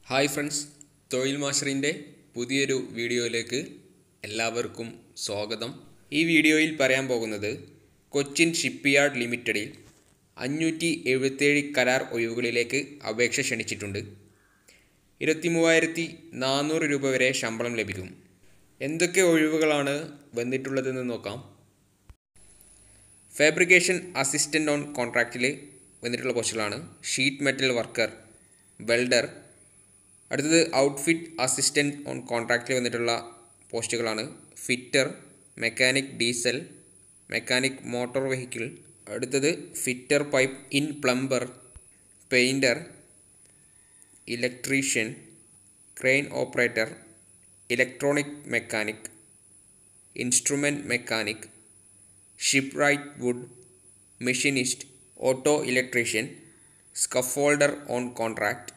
hi friends തൊഴിൽ മാസ്റ്ററിൻ്റെ പുതിയൊരു വീഡിയോയിലേക്ക് എല്ലാവർക്കും സ്വാഗതം ഈ വീഡിയോയിൽ പറയാൻ പോകുന്നത് കൊച്ചിൻ ഷിപ്പ്യാർഡ് ലിമിറ്റഡിൽ അഞ്ഞൂറ്റി എഴുപത്തേഴ് കരാർ ഒഴിവുകളിലേക്ക് അപേക്ഷ ക്ഷണിച്ചിട്ടുണ്ട് ഇരുപത്തി മൂവായിരത്തി നാനൂറ് രൂപ വരെ ശമ്പളം ലഭിക്കും എന്തൊക്കെ ഒഴിവുകളാണ് വന്നിട്ടുള്ളതെന്ന് നോക്കാം ഫാബ്രിക്കേഷൻ അസിസ്റ്റൻ്റ് ഓൺ കോൺട്രാക്റ്റിൽ വന്നിട്ടുള്ള പോസ്റ്റുകളാണ് ഷീറ്റ് മെറ്റൽ വർക്കർ വെൽഡർ അടുത്തത് ഔട്ട്ഫിറ്റ് അസിസ്റ്റൻ്റ് ഓൺ കോൺട്രാക്റ്റിൽ വന്നിട്ടുള്ള പോസ്റ്റുകളാണ് fitter mechanic diesel mechanic motor vehicle അടുത്തത് fitter pipe in plumber painter electrician crane operator electronic mechanic instrument mechanic shipwright wood machinist auto electrician scaffolder on contract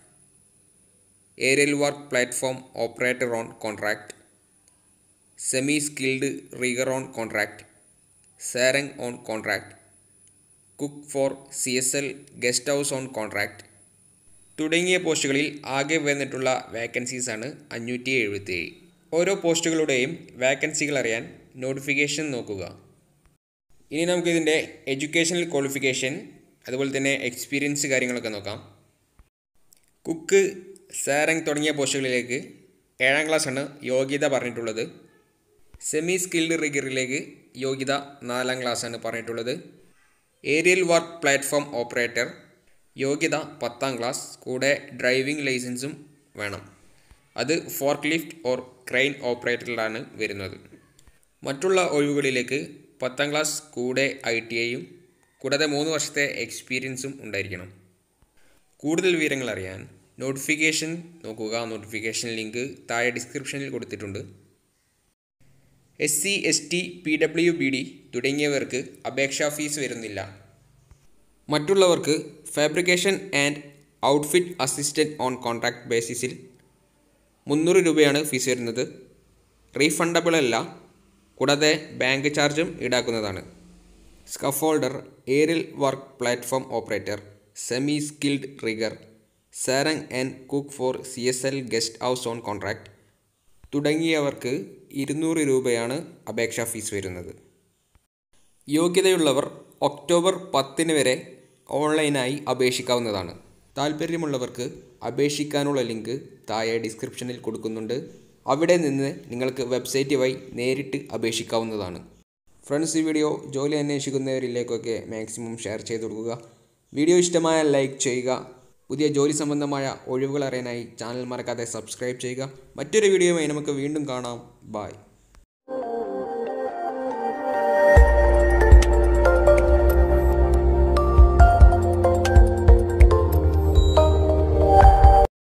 aerial work platform operator on contract semi skilled rigger on contract serang on contract cook for C S L guest house on contract തുടങ്ങിയ പോസ്റ്റുകളിൽ ആകെ വന്നിട്ടുള്ള വേക്കൻസീസാണ് അഞ്ഞൂറ്റി എഴുപത്തിയേഴ് ഓരോ പോസ്റ്റുകളുടെയും വേക്കൻസികൾ അറിയാൻ notification നോക്കുക ഇനി നമുക്കിതിൻ്റെ എഡ്യൂക്കേഷണൽ ക്വാളിഫിക്കേഷൻ അതുപോലെ തന്നെ എക്സ്പീരിയൻസ് കാര്യങ്ങളൊക്കെ നോക്കാം കുക്ക് സാരങ് തുടങ്ങിയ പോസ്റ്റുകളിലേക്ക് ഏഴാം ക്ലാസ്സാണ് യോഗ്യത പറഞ്ഞിട്ടുള്ളത് സെമി സ്കിൽഡ് റിഗറിലേക്ക് യോഗ്യത നാലാം ക്ലാസ്സാണ് പറഞ്ഞിട്ടുള്ളത് ഏരിയൽ വർക്ക് പ്ലാറ്റ്ഫോം ഓപ്പറേറ്റർ യോഗ്യത പത്താം ക്ലാസ് കൂടെ ഡ്രൈവിംഗ് ലൈസൻസും വേണം അത് ഫോർക്ക് ലിഫ്റ്റ് ഓർ ക്രെയിൻ ഓപ്പറേറ്ററിലാണ് വരുന്നത് മറ്റുള്ള ഒഴിവുകളിലേക്ക് പത്താം ക്ലാസ് കൂടെ ഐ ടി ഐയും കൂടാതെ മൂന്ന് വർഷത്തെ എക്സ്പീരിയൻസും ഉണ്ടായിരിക്കണം കൂടുതൽ വിവരങ്ങൾ അറിയാൻ നോട്ടിഫിക്കേഷൻ നോക്കുക നോട്ടിഫിക്കേഷൻ ലിങ്ക് താഴെ ഡിസ്ക്രിപ്ഷനിൽ കൊടുത്തിട്ടുണ്ട് S C S T P W B D തുടങ്ങിയവർക്ക് അപേക്ഷാ ഫീസ് വരുന്നില്ല മറ്റുള്ളവർക്ക് fabrication and outfit assistant on contract ബേസിസിൽ മുന്നൂറ് രൂപയാണ് ഫീസ് വരുന്നത് റീഫണ്ടബിൾ അല്ല കൂടാതെ ബാങ്ക് ചാർജും ഈടാക്കുന്നതാണ് scaffolder aerial work platform operator semi skilled rigger serang and cook for C S L guest house on contract തുടങ്ങിയവർക്ക് ഇരുന്നൂറ് രൂപയാണ് അപേക്ഷാ ഫീസ് വരുന്നത് യോഗ്യതയുള്ളവർ ഒക്ടോബർ പത്തിന് വരെ ഓൺലൈനായി അപേക്ഷിക്കാവുന്നതാണ് താല്പര്യമുള്ളവർക്ക് അപേക്ഷിക്കാനുള്ള ലിങ്ക് താഴെ ഡിസ്ക്രിപ്ഷനിൽ കൊടുക്കുന്നുണ്ട് അവിടെ നിന്ന് നിങ്ങൾക്ക് വെബ്സൈറ്റ് വഴി നേരിട്ട് അപേക്ഷിക്കാവുന്നതാണ് ഫ്രണ്ട്സ് ഈ വീഡിയോ ജോലി അന്വേഷിക്കുന്നവരിലേക്കൊക്കെ മാക്സിമം ഷെയർ ചെയ്ത് കൊടുക്കുക വീഡിയോ ഇഷ്ടമായ ലൈക്ക് ചെയ്യുക പുതിയ ജോലി സംബന്ധമായ ഒഴിവുകൾ അറിയാനായി ചാനൽ മറക്കാതെ സബ്സ്ക്രൈബ് ചെയ്യുക മറ്റൊരു വീഡിയോയുമായി നമുക്ക് വീണ്ടും കാണാം ബായ്